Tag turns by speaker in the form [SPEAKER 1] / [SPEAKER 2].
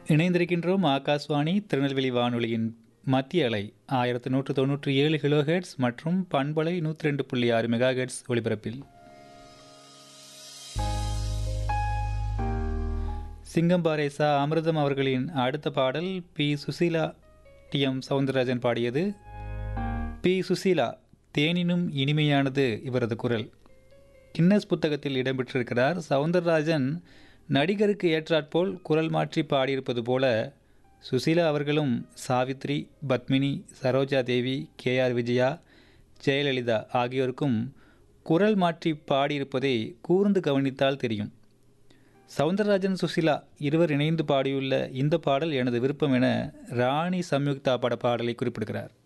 [SPEAKER 1] இணைந்திருக்கின்றோம் ஆகாஷ்வாணி திருநெல்வேலி வானொலியின் மத்திய அலை ஆயிரத்து நூற்று தொண்ணூற்றி ஏழு கிலோஹெட்ஸ் மற்றும் பண்பலை நூற்றி ரெண்டு புள்ளி ஆறு மெகாஹெட்ஸ் ஒலிபரப்பில் சிங்கம்பாரேசா அமிர்தம் அவர்களின் அடுத்த பாடல் P Susheela T M Soundararajan பாடியது பி சுசீலா தேனினும் இனிமையானது இவரது குரல் கின்னஸ் புத்தகத்தில் இடம்பெற்றிருக்கிறார் சவுந்தரராஜன் நடிகருக்கு ஏற்றாற்போல் குரல் மாற்றி பாடியிருப்பது போல சுசீலா அவர்களும் சாவித்ரி பத்மினி சரோஜா தேவி கே ஆர் விஜயா ஜெயலலிதா ஆகியோருக்கும் குரல் மாற்றி பாடியிருப்பதை கூர்ந்து கவனித்தால் தெரியும் சவுந்தரராஜன் சுசிலா இருவர் இணைந்து பாடியுள்ள இந்த பாடல் எனது விருப்பம் என ராணி சம்யுக்தா பட பாடலை குறிப்பிடுகிறார்